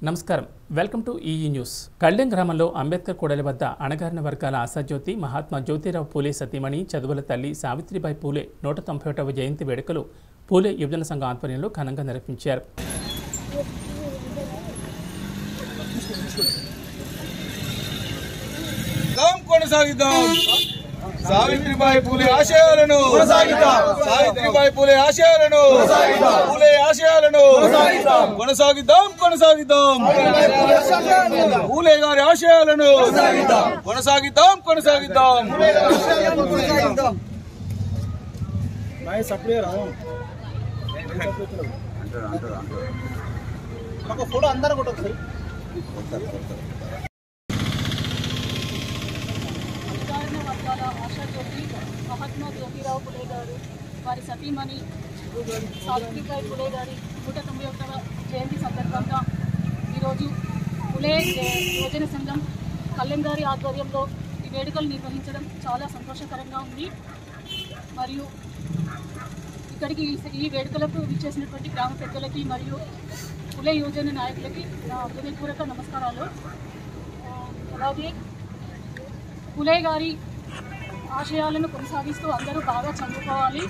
నమస్కారం welcome to EE news Kalyan గ్రామంలో అంబేద్కర్ కూడలి వద్ద అణగారిన వర్గాల ఆశాజ్యోతి మహాత్మా జ్యోతిరావు పూలే సతీమణి చదువుల తల్లి సావిత్రిబాయి పూలే నూట తొంభై ఒకటవ జయంతి వేడుకలు పూలే యువజన సంఘం ఆధ్వర్యంలో ఘనంగా నిర్వహించారు కాం కొనసాగిద్దాం సావిత్రిబాయి పూలే ఆశయాలను కొనసాగిద్దాం సావిత్రిబాయి పూలే ఆశయాలను కొనసాగిద్దాం పూలే ఆశయాలను కొనసాగిద్దాం కొనసాగిద్దాం కొనసాగిద్దాం పూలే గారి ఆశయాలను కొనసాగిద్దాం కొనసాగిద్దాం కొనసాగిద్దాం ఫోటో అందరూ కూడా ఒకసారి అధికారిన వర్గాల ఆశాజ్యోతి మహాత్మా జ్యోతిరావు పులే గారు వారి సతీమణి సావిత్రిబాయి పులే గారి నూట తొంభై ఒకటవ జయంతి సందర్భంగా ఈరోజు పులే యువజన సంఘం కళ్యాణ్ గారి ఆధ్వర్యంలో ఈ వేడుకలు నిర్వహించడం చాలా సంతోషకరంగా ఉంది మరియు ఇక్కడికి ఈ- ఈ వేడుకలకు విచ్చేసినటువంటి గ్రామ పెద్దలకి మరియు పులే యువజన నాయకులకి నా హృదయపూర్వక నమస్కారాలు ఆ, అలాగే పులే గారి ఆశయాలను కొనసాగిస్తూ అందరూ బాగా చదువుకోవాలి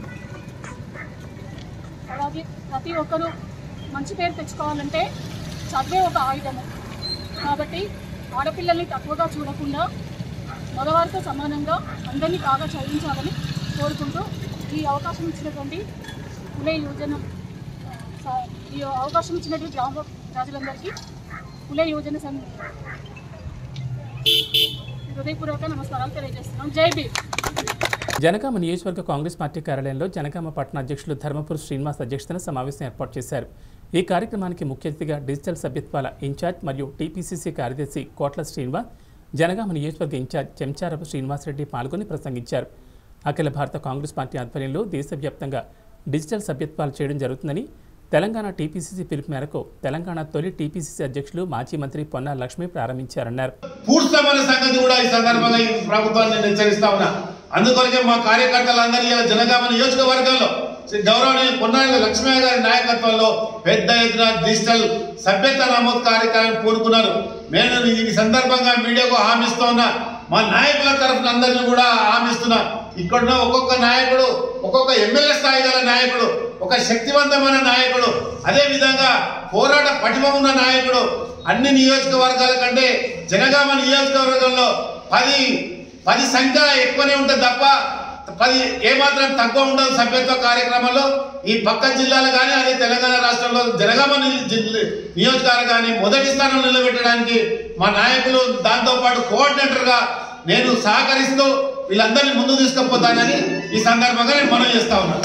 అలాగే ప్రతి ఒక్కరూ మంచి పేరు తెచ్చుకోవాలంటే చదివే ఒక ఆయుధము కాబట్టి ఆడపిల్లల్ని తక్కువగా చూడకుండా మగవారితో సమానంగా అందరినీ బాగా చదివించాలని కోరుకుంటూ ఈ అవకాశం ఇచ్చినటువంటి పులే యువజన స- ఈ అవకాశం ఇచ్చినటువంటి గ్రామ ప్రజలందరికీ పులే యువజన సంఘ హృదయపూర్వక నమస్కారాలు తెలియజేస్తున్నాం జై భీమ్ జనగామ నియోజకవర్గ కాంగ్రెస్ పార్టీ కార్యాలయంలో జనగామ పట్టణ అధ్యక్షులు ధర్మపురి శ్రీనివాస్ అధ్యక్షతన సమావేశం ఏర్పాటు చేశారు ఈ కార్యక్రమానికి ముఖ్య అతిథిగా డిజిటల్ సభ్యత్వాల ఇన్ఛార్జ్ మరియు టీపీసీసీ కార్యదర్శి కోట్ల శ్రీనివాస్ జనగామ నియోజకవర్గ ఇన్ఛార్జ్ చెంచారపు శ్రీనివాసరెడ్డి పాల్గొని ప్రసంగించారు అఖిల భారత కాంగ్రెస్ పార్టీ ఆధ్వర్యంలో దేశవ్యాప్తంగా డిజిటల్ సభ్యత్వాలు చేయడం జరుగుతుందని తెలంగాణ టీపీసీసీ పిలుపు మేరకు తెలంగాణ తొలి టీపీసీసీ అధ్యక్షులు మాజీ మంత్రి పొన్నా లక్ష్మి ప్రారంభించారన్నారు పూడ్స్తామనే సంగతి కూడా ఈ సందర్భంగా ఈ ప్రభుత్వాన్ని నేను హెచ్చరిస్తా ఉన్నా అందుకొరకే మా కార్యకర్తలందరూ ఇలా జనగామ నియోజకవర్గంలో శ్రీ గౌరవనీయ పొన్నాళ్ళ లక్ష్మయ్య గారి నాయకత్వంలో పెద్ద ఎత్తున డిజిటల్ సభ్యత నమోదు కార్యక్రమం పూనుకున్నారు నేను ఈ సందర్భంగా మీడియాకు హామీస్తూ ఉన్నా మా నాయకుల తరఫున అందరినీ కూడా హామీస్తున్నా ఇక్కడున్న ఒక్కొక్క నాయకుడు ఒక్కొక్క ఎమ్మెల్యే స్థాయి గల నాయకుడు ఒక శక్తివంతమైన నాయకుడు అదే విధంగా పోరాట పటిమ ఉన్న నాయకుడు అన్ని నియోజకవర్గాల కంటే జనగామ నియోజకవర్గంలో పది పది సంఖ్య ఎక్కువనే ఉంటుంది తప్ప పది ఏమాత్రం తక్కువ ఉండదు సభ్యత్వ కార్యక్రమంలో ఈ పక్క జిల్లాలు కానీ అదే తెలంగాణ రాష్ట్రంలో జనగామ ని- జిల్లా నియోజకవర్గాన్ని మొదటి స్థానంలో నిలబెట్టడానికి మా నాయకులు దాంతో పాటు కోఆర్డినేటర్ గా నేను సహకరిస్తూ వీళ్ళందరినీ ముందు తీసుకుపోతానని ఈ సందర్భంగా నేను మనం చేస్తా ఉన్నాను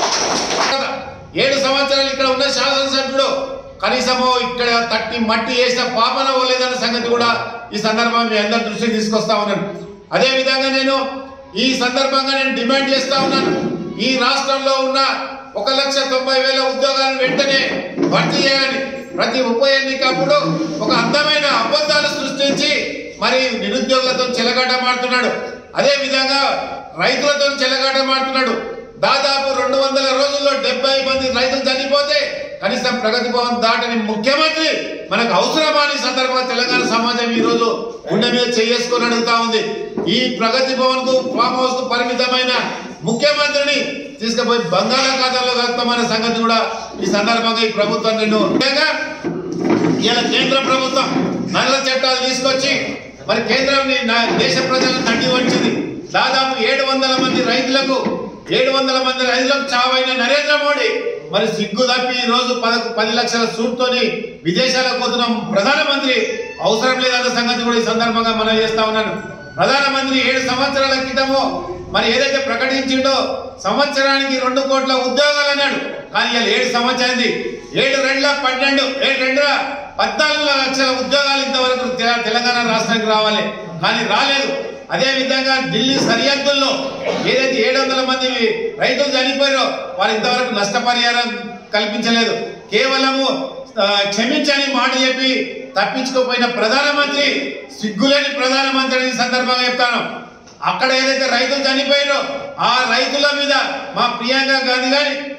ఏడు సంవత్సరాలు ఇక్కడ ఉన్న శాసనసభ్యుడు కనీసము ఇక్కడ తట్టి మట్టి వేసిన పాపన పోలేదన్న సంగతి కూడా ఈ సందర్భంగా మీ అందరి దృష్టికి తీసుకొస్తా ఉన్నాను అదే విధంగా నేను ఈ సందర్భంగా నేను డిమాండ్ చేస్తా ఉన్నాను ఈ రాష్ట్రంలో ఉన్న ఒక లక్ష తొంభై వేల ఉద్యోగాలను వెంటనే భర్తీ చేయాలి ప్రతి ఉప ఎన్నికప్పుడు ఒక అందమైన అబద్ధాలు సృష్టించి మరి నిరుద్యోగులతో చెలగాటమాడుతున్నాడు అదే విధంగా రైతులతో చెలగాటమాడుతున్నాడు దాదాపు రెండు వందల రోజుల్లో డెబ్బై మంది రైతులు చనిపోతే కనీసం ప్రగతి భవన్ దాటని ముఖ్యమంత్రి మనకు అవసరమా అని సందర్భంగా తెలంగాణ సమాజం ఈ రోజు గుండె మీద చేసుకొని అడుగుతా ఉంది ఈ ప్రగతి భవన్ కు ఫామ్ హౌస్ కు పరిమితమైన ముఖ్యమంత్రిని తీసుకుపోయి బంగాళాఖాతంలో కలుపుతామనే సంగతి కూడా ఈ సందర్భంగా ఈ ప్రభుత్వం నేను ముఖ్యంగా ఇలా కేంద్ర ప్రభుత్వం నల్ల చట్టాలు తీసుకొచ్చి మరి కేంద్రం దేశ ప్రజలను తండ్రి వచ్చింది దాదాపు ఏడు వందల మంది రైతులకు ఏడు వందల మంది రైతులకు చావైన నరేంద్ర మోడీ మరి సిగ్గు తప్పి ఈ రోజు పద పది లక్షల సూట్తోని విదేశాలకు పోతున్నాం ప్రధానమంత్రి అవసరం లేదన్న సంగతి కూడా ఈ సందర్భంగా మనం చేస్తా ఉన్నాను ప్రధానమంత్రి ఏడు సంవత్సరాల క్రితము మరి ఏదైతే ప్రకటించిండో సంవత్సరానికి రెండు కోట్ల ఉద్యోగాలు అన్నాడు కానీ ఇలా ఏడు సంవత్సరానికి ఏడు రెండుల పన్నెండు ఏడు రెండుల పద్నాలుగు లక్షల ఉద్యోగాలు ఇంతవరకు తెల- తెలంగాణ రాష్ట్రానికి రావాలి కానీ రాలేదు అదే విధంగా ఢిల్లీ సరిహద్దుల్లో ఏదైతే ఏడు వందల మంది రైతులు చనిపోయారో వారు ఇంతవరకు నష్టపరిహారం కల్పించలేదు కేవలము ఆ, క్షమించని మాట చెప్పి తప్పించుకోపోయిన ప్రధానమంత్రి సిగ్గులేని ప్రధానమంత్రి అని ఈ సందర్భంగా చెప్తాను అక్కడ ఏదైతే రైతులు చనిపోయారో ఆ రైతుల మీద మా ప్రియాంక గాంధీ గాని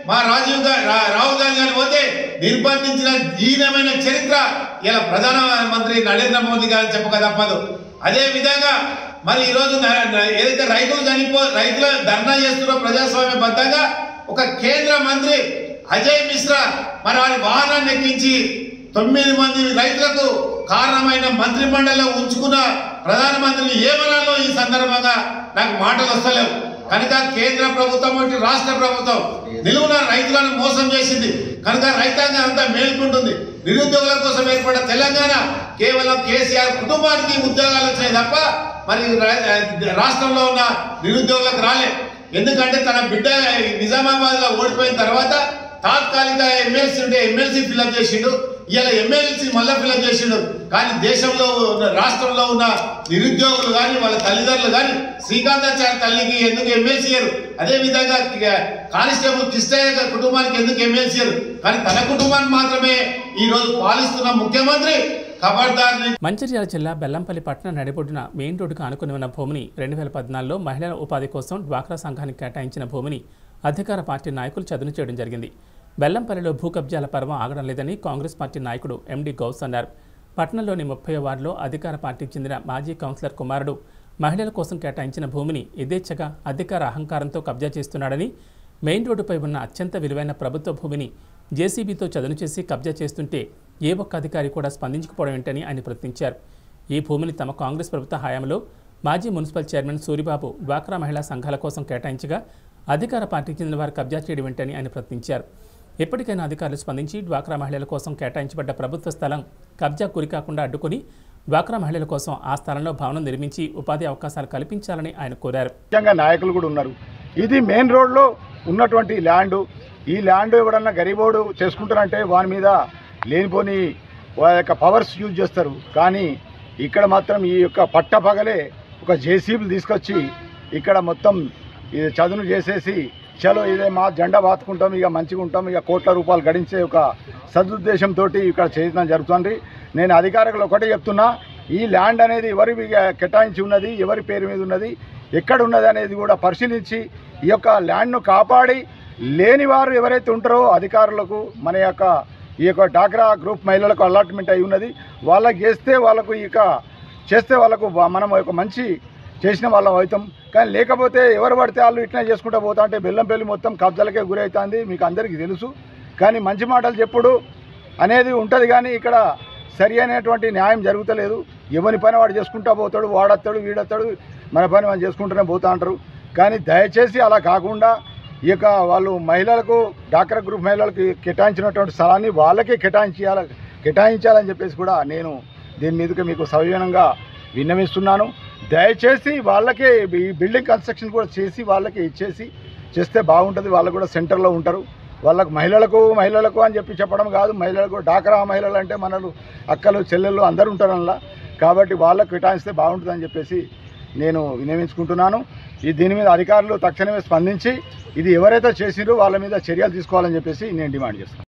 మా రాజీవ్ గా రా- రాహుల్ గాంధీ గారిని పోతే నిర్బంధించిన దీనమైన చరిత్ర ఇలా ప్రధానమంత్రి నరేంద్ర మోదీ గారిని చెప్పక తప్పదు అదే విధంగా మరి ఈరోజు న- న- ఏదైతే రైతులు చనిపో రైతుల ధర్నా చేస్తున్నారో ప్రజాస్వామ్య బద్దంగా ఒక కేంద్ర మంత్రి అజయ్ మిశ్రా మరి వారి వాహనాన్ని ఎక్కించి తొమ్మిది మంది రైతులకు కారణమైన మంత్రి మండలిలో ఉంచుకున్న ప్రధానమంత్రిని ఏమనాలో ఈ సందర్భంగా నాకు మాటలు వస్తలేవు కనుక కేంద్ర ప్రభుత్వం వంటి రాష్ట్ర ప్రభుత్వం నిలువున రైతులను మోసం చేసింది కనుక రైతాంగం అంతా మేల్కొంటుంది నిరుద్యోగుల కోసం ఏర్పడ్డ తెలంగాణ కేవలం కేసీఆర్ కుటుంబానికి ఉద్యోగాలు వచ్చాయి తప్ప మరి రా- రాష్ట్రంలో ఉన్న నిరుద్యోగులకు రాలే ఎందుకంటే తన బిడ్డ నిజామాబాద్ లో ఓడిపోయిన తర్వాత తాత్కాలిక ఎమ్మెల్సీ ఉంటే ఎమ్మెల్సీ ఫిల్అప్ చేసిండు ఇలా ఎమ్మెల్సీ మళ్ళా ఫిల్అప్ చేసిండు కానీ దేశంలో ఉన్న రాష్ట్రంలో ఉన్న నిరుద్యోగులు కానీ వాళ్ళ తల్లిదండ్రులు కానీ శ్రీకాంతాచారి తల్లికి ఎందుకు ఎమ్మెల్సీ ఇయ్యరు అదే విధంగా కి- కానిస్టేబుల్ కిష్టయ్య గారి కుటుంబానికి ఎందుకు ఎమ్మెల్సీ ఇయ్యరు కానీ తన కుటుంబాన్ని మాత్రమే ఈ రోజు పాలిస్తున్న ముఖ్యమంత్రి ఖబర్దార్ మంచిర్యాల జిల్లా బెల్లంపల్లి పట్టణ నడిబొడ్డున మెయిన్ రోడ్డుకు ఆనుకుని ఉన్న భూమిని రెండు వేల పద్నాలుగులో మహిళల ఉపాధి కోసం డ్వాక్రా సంఘానికి కేటాయించిన భూమిని అధికార పార్టీ నాయకులు చదును చేయడం జరిగింది బెల్లంపల్లిలో భూ కబ్జాల పర్వం ఆగడం లేదని కాంగ్రెస్ పార్టీ నాయకుడు ఎండి గౌస్ అన్నారు పట్టణంలోని ముప్పై వార్డులో అధికార పార్టీకి చెందిన మాజీ కౌన్సిలర్ కుమారుడు మహిళల కోసం కేటాయించిన భూమిని యథేచ్ఛగా అధికార అహంకారంతో కబ్జా చేస్తున్నాడని మెయిన్ రోడ్డుపై ఉన్న అత్యంత విలువైన ప్రభుత్వ భూమిని జేసీబీతో చదును చేసి కబ్జా చేస్తుంటే ఏ ఒక్క అధికారి కూడా స్పందించకపోవడం ఏంటని ఆయన ప్రశ్నించారు ఈ భూమిని తమ కాంగ్రెస్ ప్రభుత్వ హయాంలో మాజీ మున్సిపల్ చైర్మన్ సూరిబాబు డ్వాక్రా మహిళా సంఘాల కోసం కేటాయించగా అధికార పార్టీకి చెందిన వారు కబ్జా చేయడం ఏంటని ఆయన ప్రశ్నించారు ఎప్పటికైనా అధికారులు స్పందించి డ్వాక్రా మహిళల కోసం కేటాయించబడ్డ ప్రభుత్వ స్థలం కబ్జా గురికాకుండా అడ్డుకొని డ్వాక్రా మహిళల కోసం ఆ స్థలంలో భవనం నిర్మించి ఉపాధి అవకాశాలు కల్పించాలని ఆయన కోరారు ముఖ్యంగా నాయకులు కూడా ఉన్నారు ఇది మెయిన్ రోడ్లో ఉన్నటువంటి ల్యాండ్ ఈ ల్యాండ్ ఎవడన్నా గరీబోడు చేసుకుంటారంటే వాని మీద లేనిపోని వాళ్ళ యొక్క పవర్స్ యూజ్ చేస్తారు కానీ ఇక్కడ మాత్రం ఈ యొక్క పట్ట పగలే ఒక జేసీబీలు తీసుకొచ్చి ఇక్కడ మొత్తం ఇది చదును చేసేసి చలో ఇదే మా జెండా బాతుకుంటాం ఇక మంచిగా ఉంటాం ఇక కోట్ల రూపాయలు గడించే ఒక సదుద్దేశంతో ఇక్కడ చేయడం జరుగుతుంది నేను అధికారులు ఒకటే చెప్తున్నా ఈ ల్యాండ్ అనేది ఎవరి కేటాయించి ఉన్నది ఎవరి పేరు మీద ఉన్నది ఎక్కడ ఉన్నది అనేది కూడా పరిశీలించి ఈ యొక్క ల్యాండ్ను కాపాడి లేని వారు ఎవరైతే ఉంటారో అధికారులకు మన యొక్క ఈ యొక్క డాక్రా గ్రూప్ మహిళలకు అలాట్మెంట్ అయి ఉన్నది వాళ్ళకి చేస్తే వాళ్ళకు ఇక చేస్తే వాళ్ళకు బ- మనం ఒక మంచి చేసిన వాళ్ళం అవుతాం కానీ లేకపోతే ఎవరు పడితే వాళ్ళు ఇట్లా చేసుకుంటూ పోతా అంటే బెల్లంపల్లి మొత్తం కబ్జాలకే గురవుతుంది మీకు అందరికీ తెలుసు కానీ మంచి మాటలు చెప్పుడు అనేది ఉంటుంది కానీ ఇక్కడ సరి అయినటువంటి న్యాయం జరుగుతలేదు ఎవరి పని వాడు చేసుకుంటా పోతాడు వాడత్తాడు వీడత్తాడు మన పని మనం చేసుకుంటూనే పోతా అంటారు కానీ దయచేసి అలా కాకుండా ఈ యొక్క వాళ్ళు మహిళలకు డాక్రా గ్రూప్ మహిళలకు కేటాయించినటువంటి స్థలాన్ని వాళ్ళకే కేటాయించాల కేటాయించాలని చెప్పేసి కూడా నేను దీని మీదకి మీకు సవివనంగా విన్నవిస్తున్నాను దయచేసి వాళ్ళకే ఈ బిల్డింగ్ కన్స్ట్రక్షన్ కూడా చేసి వాళ్ళకి ఇచ్చేసి చేస్తే బాగుంటుంది వాళ్ళు కూడా సెంటర్లో ఉంటారు వాళ్ళకు మహిళలకు మహిళలకు అని చెప్పి చెప్పడం కాదు మహిళలకు డాక్రా మహిళలు అంటే మనలు అక్కలు చెల్లెళ్ళు అందరూ ఉంటారు అందులో కాబట్టి వాళ్ళకు కేటాయిస్తే బాగుంటుందని చెప్పేసి నేను వినియోగించుకుంటున్నాను ఈ దీని మీద అధికారులు తక్షణమే స్పందించి ఇది ఎవరైతే చేసిండ్రో వాళ్ళ మీద చర్యలు తీసుకోవాలని చెప్పేసి నేను డిమాండ్ చేస్తాను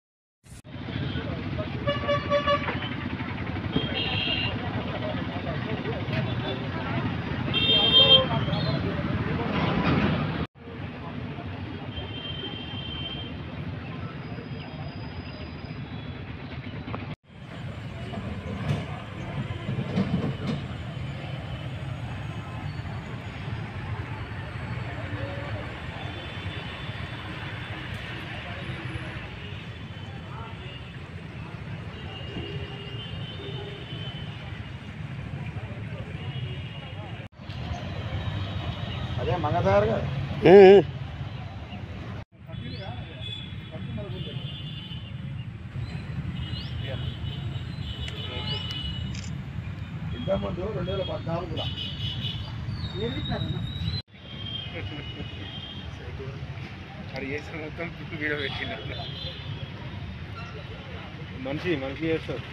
అదే మంగదారుగా ఇంతకుముందు రెండు వేల పద్నాలుగులో మనిషి మనిషి చేస్తారు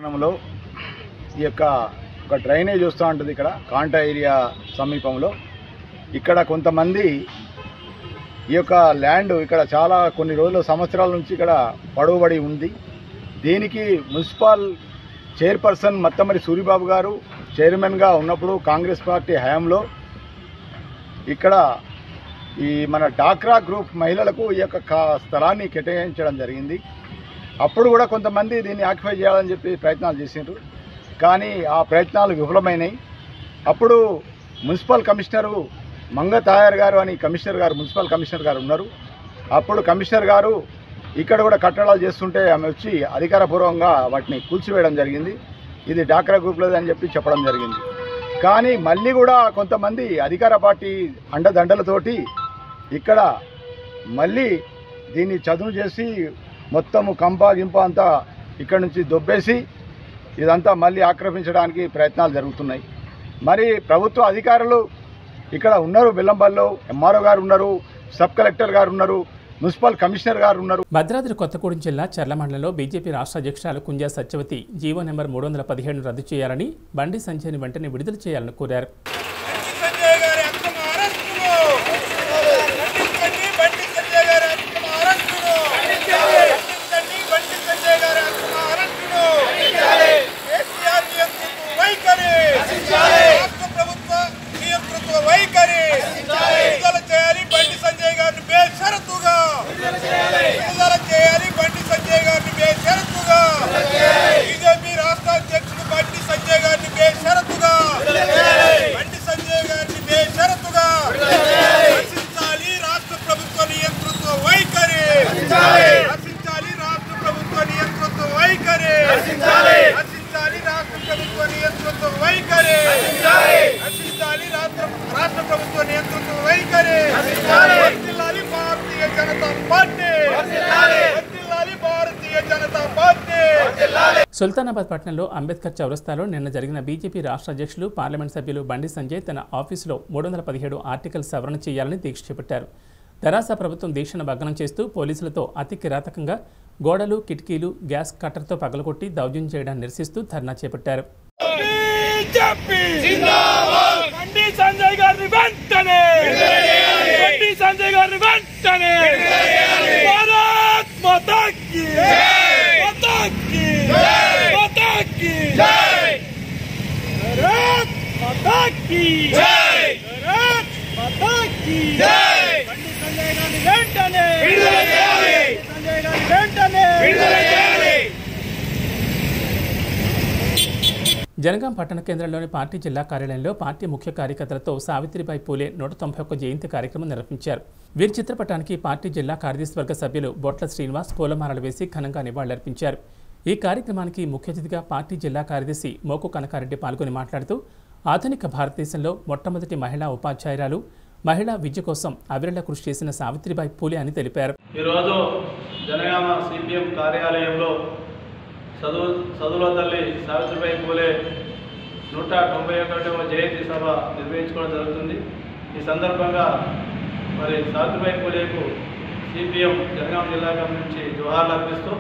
పట్టణంలో ఈ యొక్క ఒక డ్రైనేజ్ వస్తూ ఉంటుంది ఇక్కడ కాంటా ఏరియా సమీపంలో ఇక్కడ కొంతమంది ఈ యొక్క ల్యాండ్ ఇక్కడ చాలా కొన్ని రోజుల సంవత్సరాల నుంచి ఇక్కడ పడవబడి ఉంది దీనికి మున్సిపల్ చైర్పర్సన్ మత్తమరి సూరిబాబు గారు చైర్మన్గా ఉన్నప్పుడు కాంగ్రెస్ పార్టీ హయాంలో ఇక్కడ ఈ మన డాక్రా గ్రూప్ మహిళలకు ఈ యొక్క కా- స్థలాన్ని కేటాయించడం జరిగింది అప్పుడు కూడా కొంతమంది దీన్ని ఆక్యుపై చేయాలని చెప్పి ప్రయత్నాలు చేసిండ్రు కానీ ఆ ప్రయత్నాలు విఫలమైనాయి అప్పుడు మున్సిపల్ కమిషనరు మంగ తాయర్ గారు అని కమిషనర్ గారు మున్సిపల్ కమిషనర్ గారు ఉన్నారు అప్పుడు కమిషనర్ గారు ఇక్కడ కూడా కట్టడాలు చేస్తుంటే ఆమె వచ్చి అధికారపూర్వకంగా వాటిని కూల్చివేయడం జరిగింది ఇది డాక్రా గ్రూప్లది అని చెప్పి చెప్పడం జరిగింది కానీ మళ్ళీ కూడా కొంతమంది అధికార పార్టీ అండదండలతోటి ఇక్కడ మళ్ళీ దీన్ని చదువు చేసి మొత్తము కంప గింప అంతా ఇక్కడ నుంచి దొబ్బేసి ఇదంతా మళ్ళీ ఆక్రమించడానికి ప్రయత్నాలు జరుగుతున్నాయి మరి ప్రభుత్వ అధికారులు ఇక్కడ ఉన్నారు బెల్లంపల్లిలో ఎంఆర్ఓ గారు ఉన్నారు సబ్ కలెక్టర్ గారు ఉన్నారు మున్సిపల్ కమిషనర్ గారు ఉన్నారు భద్రాద్రి కొత్తగూడెం జిల్లా చర్ల మండలంలో బీజేపీ రాష్ట్ర అధ్యక్షురాలు కుంజా సత్యవతి జీవో నెంబర్ మూడు వందల పదిహేడును రద్దు చేయాలని బండి సంజయ్ని వెంటనే విడుదల చేయాలని కోరారు సంజయ్ గారి అక్రమ అరెస్టును ఖండించండి బండి సంజయ్ గారి అక్రమ అరెస్టును ఖండించండి బండి సంజయ్ గారి అక్రమ అరెస్టును కేసీఆర్ నియంతృత్వ వైఖరి రాష్ట్ర ప్రభుత్వ నియంతృత్వ వైఖరి విడుదల చేయాలి బండి సంజయ్ గారిని బేషరతుగా విడుదల చేయాలి బండి సంజయ్ గారిని బేషరతుగా బీజేపీ రాష్ట్ర అధ్యక్షుడు బండి సంజయ్ గారిని బేషరతుగా బండి సంజయ్ గారిని బేషరతుగా రక్షించాలి రాష్ట్ర ప్రభుత్వ నియంతృత్వ వైఖరి రక్షించాలి రాష్ట్ర ప్రభుత్వ నియంతృత్వ వైఖరి రక్షించాలి రాష్ట్ర ప్రభుత్వ నియంతృత్వ వైఖరి రక్షించాలి రాష్ట్ర రాష్ట్ర ప్రభుత్వ నియంతృత్వ వైఖరి వర్ధిల్లాలి భారతీయ జనతా పార్టీ వర్ధిల్లాలి భారతీయ జనతా పార్టీ సుల్తానాబాద్ పట్టణంలో అంబేద్కర్ చౌరస్తాలో నిన్న జరిగిన బీజేపీ రాష్ట్ర అధ్యక్షులు పార్లమెంట్ సభ్యులు బండి సంజయ్ తన ఆఫీసులో మూడు వందల పదిహేడు ఆర్టికల్ సవరణ చేయాలని దీక్ష చేపట్టారు తెరాస ప్రభుత్వం దీక్షను భగ్నం చేస్తూ పోలీసులతో అతి కిరాతకంగా గోడలు కిటికీలు గ్యాస్ కట్టర్తో పగలగొట్టి దౌర్జన్యం చేయడాన్ని నిరసిస్తూ ధర్నా చేపట్టారు బీజేపీ జిందాబాద్ బండి సంజయ్ గారిని వెంటనే బండి సంజయ్ గారిని వెంటనే భారత్ మాతా కీ మాతా కీ మాతా కీ భారత్ మాతా కీ భారత్ మాతా కీ బండి సంజయ్ గారిని వెంటనే విడుదల చేయాలి సంజయ్ గారిని వెంటనే విడుదల చేయాలి జనగాం పట్టణ కేంద్రంలోని పార్టీ జిల్లా కార్యాలయంలో పార్టీ ముఖ్య కార్యకర్తలతో సావిత్రిబాయి పూలే నూట తొంభై ఒక్క జయంతి కార్యక్రమం నిర్వహించారు వీరి చిత్రపటానికి పార్టీ జిల్లా కార్యదర్శి వర్గ సభ్యులు బొట్ల శ్రీనివాస్ పూలమాలలు వేసి ఘనంగా నివాళులర్పించారు ఈ కార్యక్రమానికి ముఖ్య అతిథిగా పార్టీ జిల్లా కార్యదర్శి మోకు కనకారెడ్డి పాల్గొని మాట్లాడుతూ ఆధునిక భారతదేశంలో మొట్టమొదటి మహిళా ఉపాధ్యాయురాలు మహిళా విద్య కోసం అవిరళ కృషి చేసిన సావిత్రిబాయి పూలే అని తెలిపారు ఈరోజు జనగామ సిపిఎం కార్యాలయంలో చదువు చదువుల తల్లి సావిత్రిబాయి పూలే నూట తొంభై ఒకటవ జయంతి సభ నిర్వహించుకోవడం జరుగుతుంది ఈ సందర్భంగా మరి సావిత్రిబాయి పూలేకు సిపిఎం జనగామ జిల్లా కమిటీ నుంచి జోహార్లు అర్పిస్తూ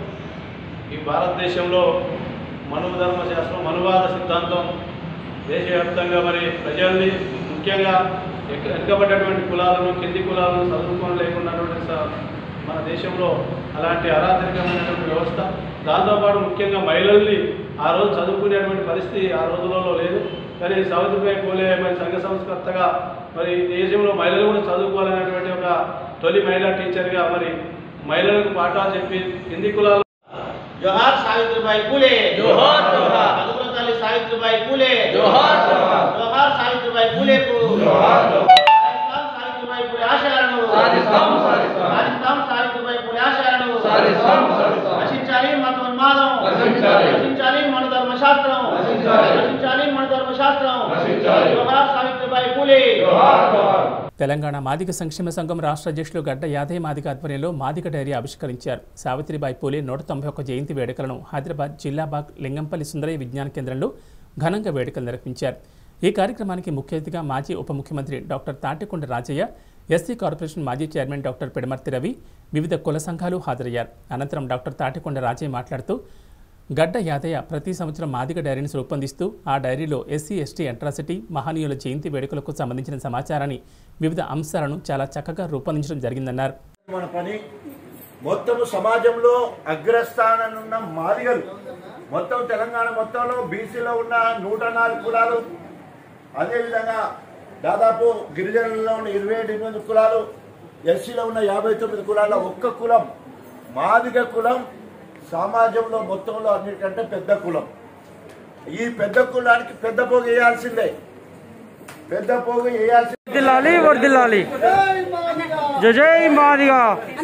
ఈ భారతదేశంలో మనువ ధర్మశాస్త్రం మనువాద సిద్ధాంతం దేశవ్యాప్తంగా మరి ప్రజల్ని ముఖ్యంగా ఎక్క- వెనుకబడ్డటువంటి కులాలను కింది కులాలను చదువుకొని లేకున్నటువంటి స- మన దేశంలో అలాంటి అరాచకమైనటువంటి వ్యవస్థ దాంతోపాటు ముఖ్యంగా మహిళల్ని ఆ రోజు చదువుకునేటువంటి పరిస్థితి ఆ రోజులలో లేదు కానీ సావిత్రిబాయి పూలే మరి సంఘ సంస్కర్తగా మరి ఈ దేశంలో మహిళలు కూడా చదువుకోవాలనేటువంటి ఒక తొలి మహిళా టీచర్గా మరి మహిళలకు పాఠాలు చెప్పి కింది కులాల జోహార్ సావిత్రిబాయి పూలే జోహార్ జోహార్ అదుపుల తల్లి సావిత్రిబాయి పూలే జోహార్ జోహార్ జోహార్ సావిత్రిబాయి పూలేకు జోహార్ జోహార్ సావిత్రిబాయి పూలే ఆశయాలను సాధిస్తాం సాధిస్తాం సాధిస్తాం సావిత్రిబాయి పూలే ఆశయాలను సాధిస్తాం సాధిస్తాం రక్షించాలి మత ఉన్మాదం రక్షించాలి రక్షించాలి మన ధర్మశాస్త్రం రక్షించాలి రక్షించాలి మన ధర్మశాస్త్రం రక్షించాలి జోహార్ సావిత్రిబాయి పూలే జోహార్ జోహార్ తెలంగాణ మాదిగ సంక్షేమ సంఘం రాష్ట్ర అధ్యక్షులు గడ్డ యాదయ్య మాదిగ ఆధ్వర్యంలో మాదిగ డైరీ ఆవిష్కరించారు సావిత్రిబాయి పూలే నూట తొంభై ఒక్క జయంతి వేడుకలను హైదరాబాద్ జిల్లాబాగ్ లింగంపల్లి సుందరయ్య విజ్ఞాన కేంద్రంలో ఘనంగా వేడుకలు నిర్వహించారు ఈ కార్యక్రమానికి ముఖ్య అతిథిగా మాజీ ఉప ముఖ్యమంత్రి doctor Tatikonda Rajaiah SC corporation మాజీ చైర్మన్ డాక్టర్ పిడమర్తి రవి వివిధ కుల సంఘాలు హాజరయ్యారు అనంతరం డాక్టర్ తాటికొండ రాజయ్య మాట్లాడుతూ గడ్డ యాదయ్య ప్రతి సంవత్సరం మాదిగ డైరీని రూపొందిస్తూ ఆ డైరీలో ఎస్సీ ఎస్టీ అట్రాసిటీ మహనీయుల జయంతి వేడుకలకు సంబంధించిన సమాచారాన్ని వివిధ అంశాలను చాలా చక్కగా రూపొందించడం జరిగిందన్నారు మన పని మొత్తం సమాజంలో అగ్రస్థానంలో ఉన్న మాదిగలు మొత్తం తెలంగాణ మొత్తంలో బీసీలో ఉన్న నూట నాలుగు కులాలు అదేవిధంగా దాదాపు గిరిజనుల్లో ఉన్న ఇరవై ఎనిమిది కులాలు ఎస్సీలో ఉన్న యాభై తొమ్మిది కులాల ఒక్క కులం మాదిగ కులం సమాజంలో మొత్తంలో అన్నిటికంటే పెద్ద కులం ఈ పెద్ద కులానికి పెద్ద పోగు వేయాల్సిందే పెద్ద పోగు వేయాల్సిందే వర్దిల్లాలి వర్దిల్లాలి జై జై మాదిగా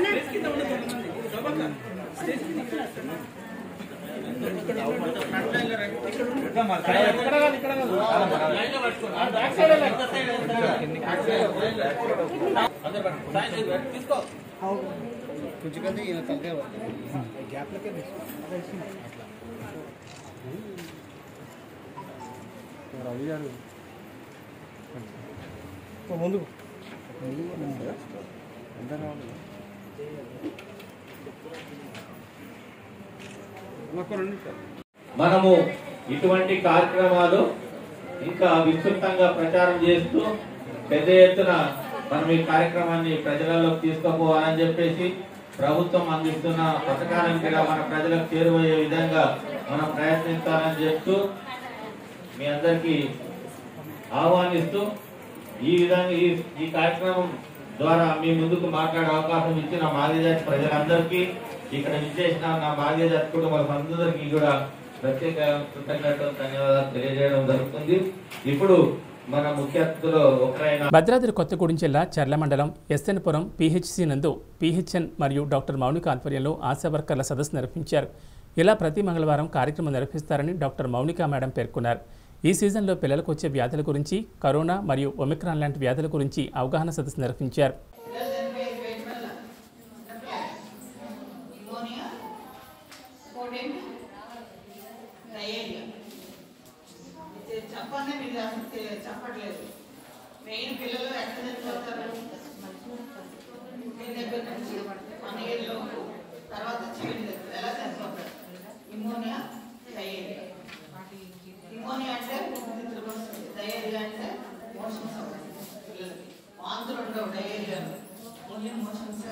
మనము ఇటువంటి కార్యక్రమాలు ఇంకా విస్తృతంగా ప్రచారం చేస్తూ పెద్ద ఎత్తున మనం ఈ కార్యక్రమాన్ని ప్రజలలోకి తీసుకుపోవాలని చెప్పేసి ప్రభుత్వం అందిస్తున్న పథకాలను కూడా మన ప్రజలకు చేరువయ్యే విధంగా మనం ప్రయత్నించాలని చెప్తూ మీ అందరికీ ఆహ్వానిస్తూ ఈ విధంగా ఈ ఈ కార్యక్రమం ద్వారా మీ ముందుకు మాట్లాడే అవకాశం ఇచ్చిన మాదిజాతి ప్రజలందరికీ ఇక్కడ విచ్చేసిన నా మాదిజాతి కుటుంబాలందరికీ కూడా ప్రత్యేక కృతజ్ఞతలు ధన్యవాదాలు తెలియజేయడం జరుగుతుంది ఇప్పుడు మన ముఖ్య అతిథులు ఒకరైన భద్రాద్రి కొత్తగూడెం జిల్లా చర్ల మండలం ఎస్ఎన్పురం పీహెచ్సి నందు పీహెచ్ఎన్ మరియు డాక్టర్ మౌనిక ఆధ్వర్యంలో ఆశా వర్కర్ల సదస్సు నిర్వహించారు ఇలా ప్రతి మంగళవారం కార్యక్రమం నిర్వహిస్తారని డాక్టర్ మౌనిక మేడం పేర్కొన్నారు ఈ సీజన్లో పిల్లలకు వచ్చే వ్యాధుల గురించి కరోనా మరియు ఒమిక్రాన్ లాంటి వ్యాధుల గురించి అవగాహన సదస్సు నిర్వహించారు నిమోనియా ఇంకోటేంటి డయేరియా ఇది చెప్పండి మీరు అసలు తె- చెప్పట్లేదు మెయిన్ పిల్లలు ఎక్కడ చనిపోతారు పుట్టిన దగ్గర నుంచి వన్ ఇయర్ లోపు తర్వాత చివరి దగ్గర ఎలా చనిపోతారు నిమోనియా డయేరియా నిమోనియా అంటే ఊపిరితిత్తులకు వస్తుంది డయేరియా అంటే మోషన్స్ అవుతుంది పిల్లలకి వాంతులు ఉండవు డయేరియాలో ఓన్లీ మోషన్స్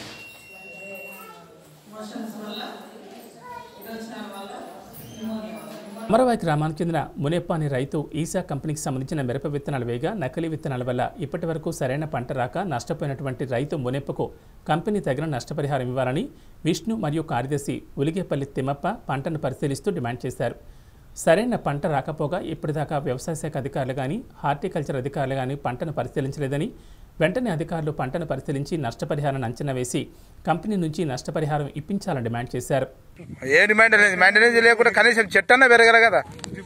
మోషన్స్ వల్ల విరోచనాల వల్ల నిమోనియా వస్తుంది అమరవాయి గ్రామానికి చెందిన మునేప్ప అనే రైతు ఈసా కంపెనీకి సంబంధించిన మిరప విత్తనాలు వేగా నకిలీ విత్తనాల వల్ల ఇప్పటి వరకు సరైన పంట రాక నష్టపోయినటువంటి రైతు మునేప్పకు కంపెనీ తగిన నష్టపరిహారం ఇవ్వాలని విష్ణు మరియు కార్యదర్శి ఉలిగేపల్లి తిమ్మప్ప పంటను పరిశీలిస్తూ డిమాండ్ చేశారు సరైన పంట రాకపోగా ఇప్పటిదాకా వ్యవసాయ శాఖ అధికారులు కానీ హార్టికల్చర్ అధికారులు కానీ పంటను పరిశీలించలేదని వెంటనే అధికారులు పంటను పరిశీలించి నష్టపరిహారాన్ని అంచనా వేసి కంపెనీ నుంచి నష్టపరిహారం ఇప్పించాలని డిమాండ్ చేశారు ఏ మెయింటెనెన్స్ మెయింటెనెన్స్ లేకుండా కనీసం చెట్టు అన్న పెరగల కదా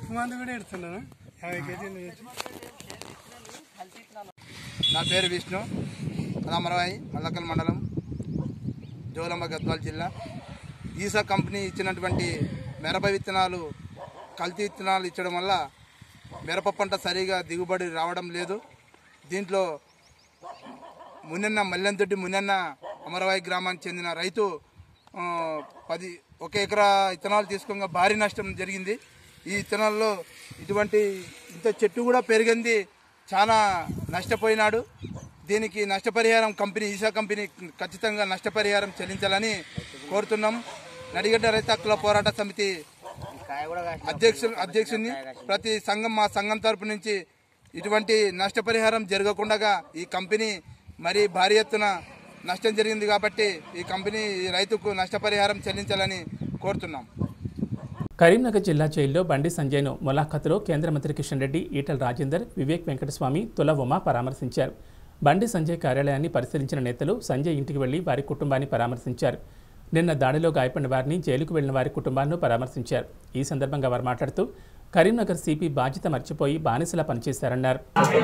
నా పేరు విష్ణు రామరాయి మల్లకల్ మండలం జోలమ్మ గద్వాల జిల్లా ఈసా కంపెనీ ఇచ్చినటువంటి మిరప విత్తనాలు కల్తీ విత్తనాలు ఇచ్చడం వల్ల మిరప పంట సరిగా దిగుబడి రావడం లేదు దీంట్లో మున్నెన్న మల్లెంతొడ్డి మున్నెన్న అమరవాయి గ్రామానికి చెందిన రైతు ఆ, పది ఒక ఎకరా విత్తనాలు తీసుకోగా భారీ నష్టం జరిగింది ఈ విత్తనాల్లో ఇటువంటి ఇంత చెట్టు కూడా పెరిగింది చాలా నష్టపోయినాడు దీనికి నష్టపరిహారం కంపెనీ ఈసా కంపెనీ ఖచ్చితంగా నష్టపరిహారం చెల్లించాలని కోరుతున్నాం నడిగడ్డ రైతు హక్కుల పోరాట సమితి అధ్యక్షులు అధ్యక్షుడిని ప్రతి సంఘం మా సంఘం తరపు నుంచి ఇటువంటి నష్టపరిహారం జరగకుండా ఈ కంపెనీ మరీ భారీ ఎత్తున నష్టం జరిగింది కాబట్టి ఈ కంపెనీ ఈ రైతుకు నష్టపరిహారం చెల్లించాలని కోరుతున్నాం కరీంనగర్ జిల్లా జైల్లో బండి సంజయ్ను ములాఖతులో కేంద్ర మంత్రి కిషన్ రెడ్డి ఈటల రాజేందర్ వివేక్ వెంకటస్వామి తుల ఉమ పరామర్శించారు బండి సంజయ్ కార్యాలయాన్ని పరిశీలించిన నేతలు సంజయ్ ఇంటికి వెళ్లి వారి కుటుంబాన్ని పరామర్శించారు నిన్న దాడిలో గాయపడిన వారిని జైలుకు వెళ్లిన వారి కుటుంబాలను పరామర్శించారు ఈ సందర్భంగా వారు మాట్లాడుతూ కరీంనగర్ సిపి బాధ్యత మర్చిపోయి బానిసలా పనిచేశారన్నారు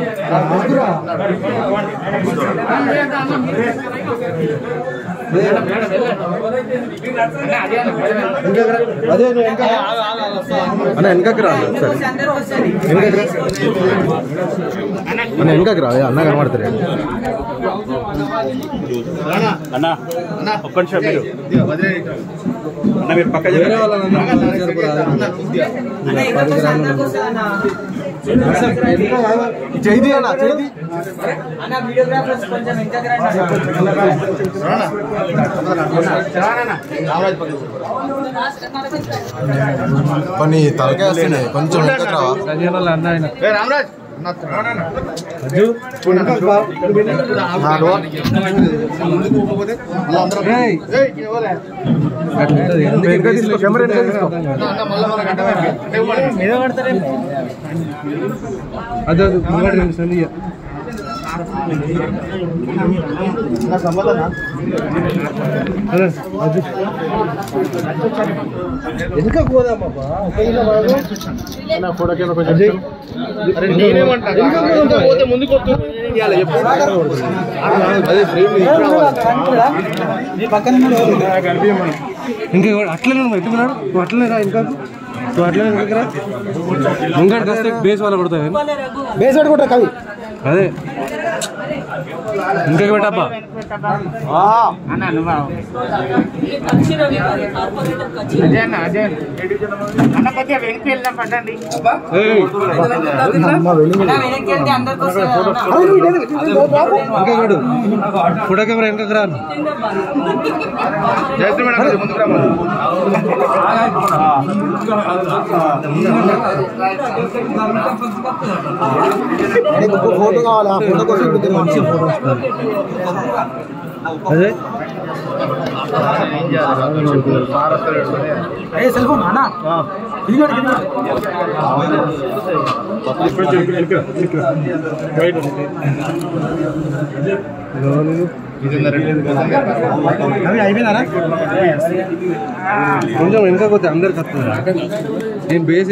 అన్న వెనకకి రా ఒకసారి వెనకకి రా అన్న వెనకకి రా అన్న కనబడతారు అన్న అన్న ఒక్క నిమిషం మీరు అన్న మీరు పక్క వేరే వాళ్ళని చేయి అన్న చేయి అన్న వీడియోగ్రాఫర్స్ కొంచెం వెనకకి పని తలకాయ వస్తున్నాయి కొంచెం వెనకకి రావా రామరాజ్ అదే ముంగడు రెండు సంది వెనుక పోదామా ఇంకా అట్లనే నువ్వు ఎట్టుకున్నాడు నువ్వు అట్లనే రా ఇంకా నువ్వు అట్లనే ఇంకా రా ముంగడికి వస్తే బేస్ వాళ్ళ కొడతాయి బేస్ వాడు కొట్టా కవి అదే ఇంకా పెట్టబ్బా అన్న కొద్దిగా వెనక్కి వెళ్దాం పట్టండి వెనక్కి వెళ్తే అందరికి ఇంకా కొడు ఫోటో కెమెరా వెనకకి రాను ఫోటో కావాలా ఫోటో కోసం ఫోటో అదే సెల్ ఫోన్ అన్నా అవి అయిపోయినారా కొంచెం వెనక కొద్ది అందరికి వస్తుంది నేను బేస్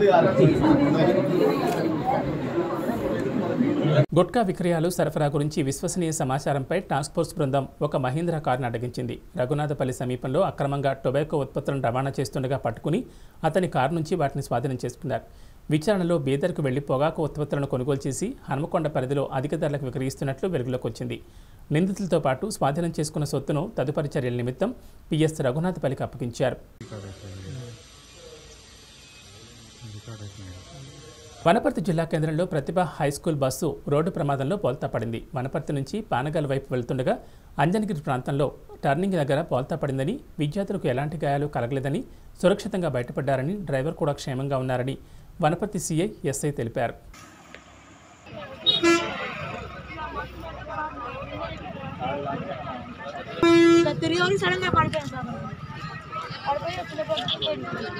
గుట్కా విక్రయాలు సరఫరా గురించి విశ్వసనీయ సమాచారంపై టాస్క్ ఫోర్స్ బృందం ఒక మహీంద్రా కారును అడ్డగించింది రఘునాథపల్లి సమీపంలో అక్రమంగా టొబాకో ఉత్పత్తులను రవాణా చేస్తుండగా పట్టుకుని అతని కారు నుంచి వాటిని స్వాధీనం చేసుకున్నారు విచారణలో బీదర్కు వెళ్లి పొగాకు ఉత్పత్తులను కొనుగోలు చేసి హనుమకొండ పరిధిలో అధిక ధరలకు విక్రయిస్తున్నట్లు వెలుగులోకి వచ్చింది నిందితులతో పాటు స్వాధీనం చేసుకున్న సొత్తును తదుపరి చర్యల నిమిత్తం పిఎస్ రఘునాథపల్లికి అప్పగించారు వనపర్తి జిల్లా కేంద్రంలో ప్రతిభ హైస్కూల్ బస్సు రోడ్డు ప్రమాదంలో బోల్తా పడింది వనపర్తి నుంచి పానగల్ వైపు వెళ్తుండగా అంజనగిరి ప్రాంతంలో టర్నింగ్ దగ్గర బోల్తా పడిందని విద్యార్థులకు ఎలాంటి గాయాలు కలగలేదని సురక్షితంగా బయటపడ్డారని డ్రైవర్ కూడా క్షేమంగా ఉన్నారని వనపర్తి సీఐ ఎస్ఐ తెలిపారు తిరిగి సడన్ గా పడిపోయాను సార్ పడిపోయి వచ్చిన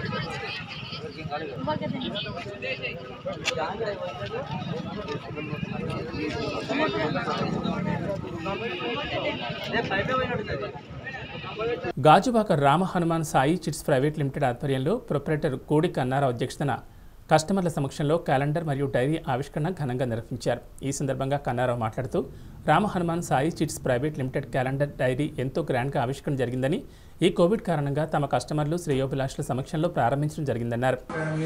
Gajuwaka Rama Hanuman Sai chits private limited ఆధ్వర్యంలో ప్రొపరేటర్ కోడి కన్నారావు అధ్యక్షతన కస్టమర్ల సమక్షంలో క్యాలెండర్ మరియు డైరీ ఆవిష్కరణ ఘనంగా నిర్వహించారు ఈ సందర్భంగా కన్నారావు మాట్లాడుతూ Rama Hanuman Sai chits private limited calendar diary ఎంతో గ్రాండ్గా ఆవిష్కరణ జరిగిందని ఈ కోవిడ్ కారణంగా తమ కస్టమర్లు శ్రేయోభిలాషుల సమక్షంలో ప్రారంభించడం జరిగిందన్నారు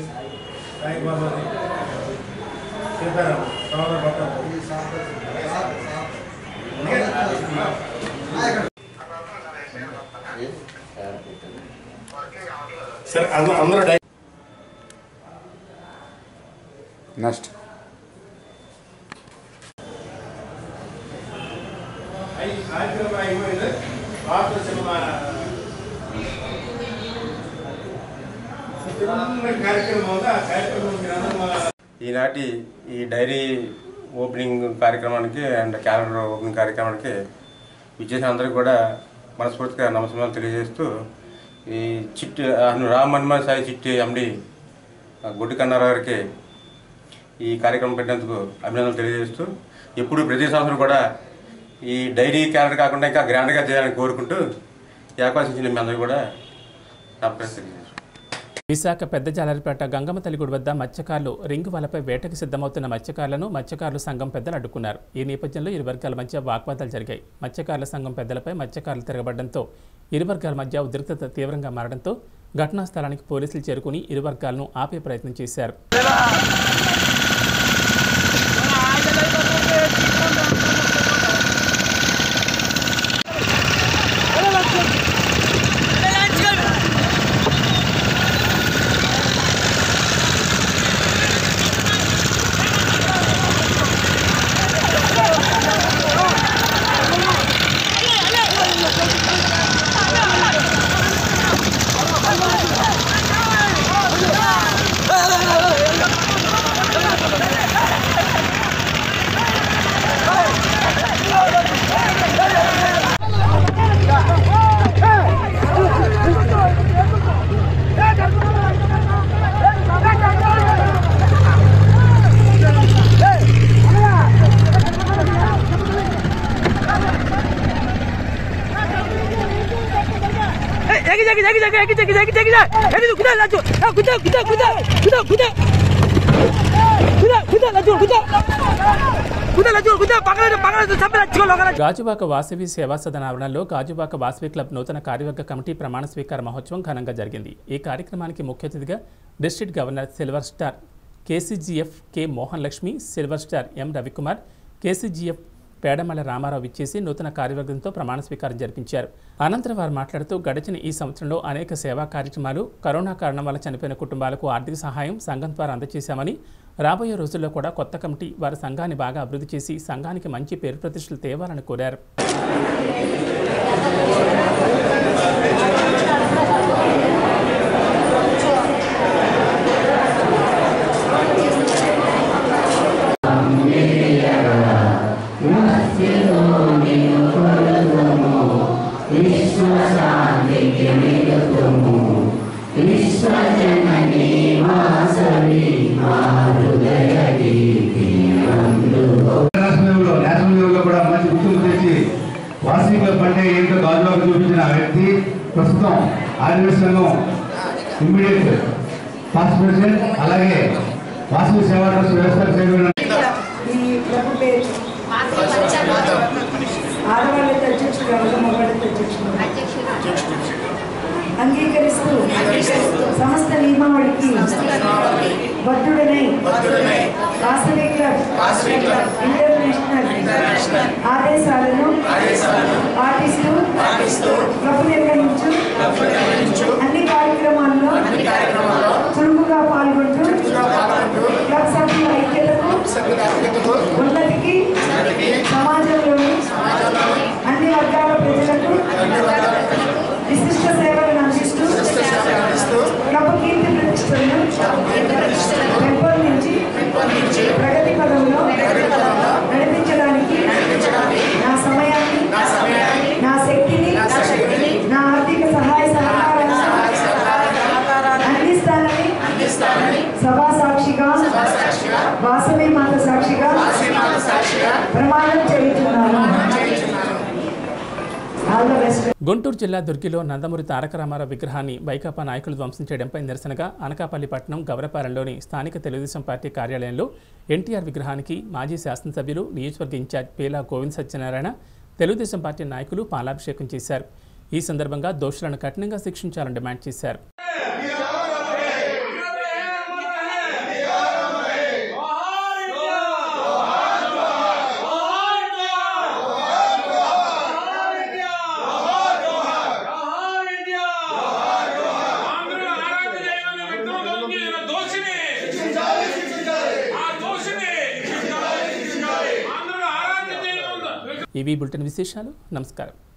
సార్ అందరూ డై నెక్స్ట్ ఈనాటి ఈ డైరీ ఓపెనింగ్ కార్యక్రమానికి అండ్ క్యాలెండర్ ఓపెనింగ్ కార్యక్రమానికి విచ్చేసిన అందరికీ కూడా మనస్ఫూర్తిగా నమస్కారాలు తెలియజేస్తూ ఈ చిట్టి రామ్ హనుమాన్ సాయి చిట్టి ఎండి గుడ్డి కన్నారావు గారికి ఈ కార్యక్రమం పెట్టినందుకు అభినందనలు తెలియజేస్తూ ఎప్పుడు ప్రతి సంవత్సరం కూడా ఈ డైరీ క్యాలెండర్ కాకుండా ఇంకా గ్రాండ్గా చేయాలని కోరుకుంటూ ఈ అవకాశం ఇచ్చిన మీ అందరూ కూడా నమస్కారం తెలియజేస్తాను విశాఖ పెద్ద జాలరిపేట గంగమ్మ తల్లి గుడి వద్ద మత్స్యకారులు రింగు వలపై వేటకు సిద్ధమవుతున్న మత్స్యకారులను మత్స్యకారుల సంఘం పెద్దలు అడ్డుకున్నారు ఈ నేపథ్యంలో ఇరు వర్గాల మధ్య వాగ్వాదాలు జరిగాయి మత్స్యకారుల సంఘం పెద్దలపై మత్స్యకారులు తిరగబడడంతో ఇరు వర్గాల మధ్య ఉద్రిక్తత తీవ్రంగా మారడంతో ఘటనా స్థలానికి పోలీసులు చేరుకుని ఇరు వర్గాలను ఆపే ప్రయత్నం చేశారు ఎక్కి ఎక్కి ఎక్కి ఎక్కి ఎక్కి ఎక్కి కుదా లచ్చు కుదా కుదా కుదా కుదా కుదా కుదా కుదా లచ్చు కుదా కుదా లచ్చు కుదా పక్కన పక్కన చంపి లచ్చు లోకల గాజువాక వాసవి సేవా సదన ఆవరణలో గాజువాక వాసవి క్లబ్ నూతన కార్యవర్గ కమిటీ ప్రమాణ స్వీకార మహోత్సవం ఘనంగా జరిగింది ఈ కార్యక్రమానికి ముఖ్య అతిథిగా district governor silver star KCGF K Mohan Lakshmi silver star M Ravikumar KCGF Pedamala Ramarao ఇచ్చేసి నూతన కార్యవర్గంతో ప్రమాణ స్వీకారం జరిపించారు అనంతరం వారు మాట్లాడుతూ గడిచిన ఈ సంవత్సరంలో అనేక సేవా కార్యక్రమాలు కరోనా కారణం వల్ల చనిపోయిన కుటుంబాలకు ఆర్థిక సహాయం సంఘం ద్వారా అందజేశామని రాబోయే రోజుల్లో కూడా కొత్త కమిటీ వారి సంఘాన్ని బాగా అభివృద్ధి చేసి సంఘానికి మంచి పేరు ప్రతిష్టలు తేవాలని కోరారు ఇంటర్నేషనల్ లెవెల్లో నేషనల్ లెవెల్లో కూడా మంచి గుర్తింపు తెచ్చి వాసవి క్లబ్ అంటే ఏంటో గాజువాకు చూపించిన వ్యక్తి ప్రస్తుతం ఆర్యవేశ సంఘం ఇమ్మీడియట్ పాస్ట్ ప్రెసిడెంట్ అలాగే వాసవి సేవా ట్రస్ట్ వ్యవస్థ చైర్మన్ ఈ క్లబ్ పేరు ఆడవాళ్ళకి అధ్యక్షుడు ఎవరు మగవాళ్ళకి అధ్యక్షుడు అంగీకరిస్తూ సమస్త నియమావళికి బద్ధుడనై వాసవి క్లబ్ ఇంటర్నేషనల్ ఆదేశాలను పాటిస్తూ క్లబ్ నిర్వహించు అన్ని కార్యక్రమాల్లో చురుకుగా పాల్గొంటూ క్లబ్ సభ్యుల ఐక్యతకు ఉన్నతికి సమాజంలోని అన్ని వర్గాల ప్రజలకు విశిష్ట సేవలను అందిస్తూ క్లబ్ కీర్తి ప్రతిష్టలను పెంపొందించి ప్రగతి పదంలో నడిపించడానికి నా సమయాన్ని నా శక్తిని నా ఆర్థిక సహాయ సహకారాలను అందిస్తానని సభా సాక్షిగా వాసవి మాత సాక్షిగా ప్రమాణం చేయుచున్నాను ఆల్ ద బెస్ట్ గుంటూరు జిల్లా దుర్గిలో నందమూరి తారక రామారావు విగ్రహాన్ని వైకాపా నాయకులు ధ్వంసం చేయడంపై నిరసనగా అనకాపల్లి పట్టణం గవరపాలెంలోని స్థానిక తెలుగుదేశం పార్టీ కార్యాలయంలో ఎన్టీఆర్ విగ్రహానికి మాజీ శాసనసభ్యులు నియోజకవర్గ ఇన్ఛార్జ్ పేలా గోవింద్ సత్యనారాయణ తెలుగుదేశం పార్టీ నాయకులు పాలాభిషేకం చేశారు ఈ సందర్భంగా దోషులను కఠినంగా శిక్షించాలని డిమాండ్ చేశారు ఇవి బులెటిన్ విశేషాలు నమస్కారం